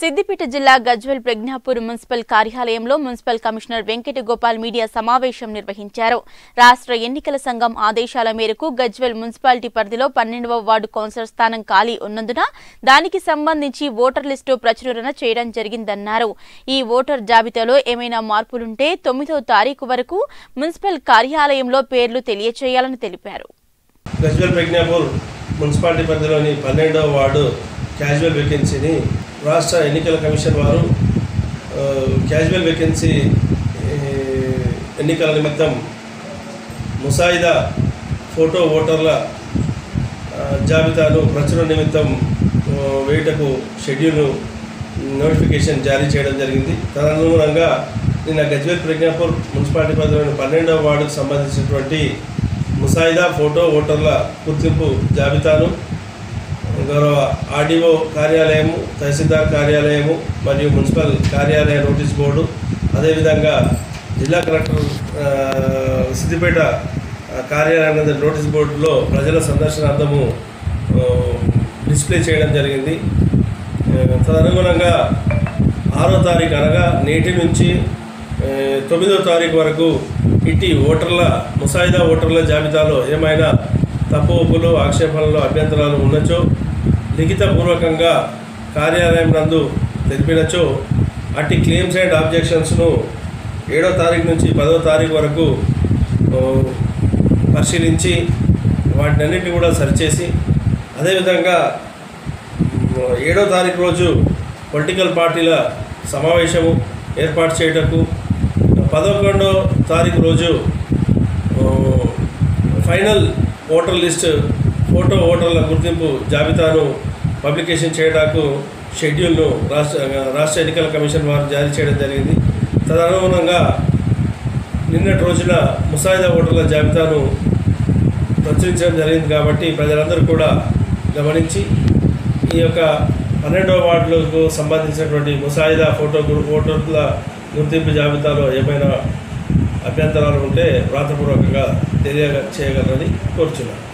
సిద్దిపేట జిల్లా గజ్వెల్ ప్రజ్ఞాపూర్ మున్సిపల్ కార్యాలయంలో municipal commissioner Venkata Gopal media సమావేశం నిర్వహించారు రాష్ట్ర ఎన్నికల సంఘం ఆదేశాల మేరకు గజ్వెల్ మున్సిపాలిటీ పరిధిలో పన్నెండవ వార్డు కౌన్సిలర్ స్థానం ఖాళీ ఉన్నందున దానికి సంబంధించి ఓటర్ లిస్టు ప్రచురణ చేయడం జరిగిందన్నారు ఈ ఓటర్ జాబితాలో ఏమైనా మార్పులుంటే తొమ్మిదో తారీఖు వరకు మున్సిపల్ కార్యాలయంలో పేర్లు తెలియచేయాలని తెలిపారు గజ్వెల్ ప్రజ్ఞాపూర్ మున్సిపాలిటీ పరిధిలోని పన్నెండవ వార్డు క్యాజువల్ వేకెన్సీని రాష్ట్ర ఎన్నికల కమిషన్ వారు ఆ, క్యాజువల్ వేకెన్సీ ఏ, ఎన్నికల నిమిత్తం ముసాయిదా ఫోటో ఓటర్ల ఆ, జాబితాను ప్రచురణ నిమిత్తం ఆ, వేయుటకు షెడ్యూల్ను నోటిఫికేషన్ జారీ చేయడం జరిగింది తదనుగుణంగా నిన్న గజ్వేల్ ప్రజ్ఞాపూర్ మున్సిపాలిటీ పరిధిలోని పన్నెండవ వార్డుకు సంబంధించినటువంటి ముసాయిదా ఫోటో ఓటర్ల గుర్తింపు జాబితాను గౌరవ ఆర్డీఓ కార్యాలయము తహసీల్దార్ కార్యాలయము మరియు మున్సిపల్ కార్యాలయ నోటీస్ బోర్డు అదేవిధంగా జిల్లా కలెక్టర్ ఆ, సిద్దిపేట ఆ, కార్యాలయం నందు నోటీస్ బోర్డులో ప్రజల సందర్శనార్థము ఆ, డిస్ప్లే చేయడం జరిగింది ఆ, తదనుగుణంగా ఆరో తారీఖు అనగా నేటి నుంచి ఆ, తొమ్మిదో తారీఖు వరకు ఇట్టి ఓటర్ల ముసాయిదా ఓటర్ల జాబితాలో ఏమైనా తప్పు ఒప్పులు ఆక్షేపణలు అభ్యంతరాలు ఉన్నచో లిఖితపూర్వకంగా కార్యాలయం నందు తెలిపినచో అట్టి క్లెయిమ్స్ అండ్ ఆబ్జెక్షన్స్ను ఏడో తారీఖు నుంచి పదో తారీఖు వరకు ఓ, పరిశీలించి వాటినన్నింటినీ కూడా సరిచేసి అదేవిధంగా మ్, ఏడో తారీఖు రోజు పొలిటికల్ పార్టీల సమావేశము ఏర్పాటు చేయటకు పదకొండో తారీఖు రోజు ఓ, ఫైనల్ ఓటర్ లిస్ట్ ఫోటో ఓటర్ల గుర్తింపు జాబితాను పబ్లికేషన్ చేయడానికి షెడ్యూల్ను రాష్ట్ర రాష్ట్ర ఎన్నికల కమిషన్ వారు జారీ చేయడం జరిగింది తదనుగుణంగా నిన్నటి రోజున ముసాయిదా ఓటర్ల జాబితాను ప్రచురించడం జరిగింది కాబట్టి ప్రజలందరూ కూడా గమనించి ఈ యొక్క పన్నెండవ వార్డులకు సంబంధించినటువంటి ముసాయిదా ఫోటో గు- ఓటర్ల గుర్తింపు జాబితాలో ఏమైనా అభ్యంతరాలు ఉంటే వ్రాతపూర్వకంగా తెలియ చేయగలరని కోరుచున్నాను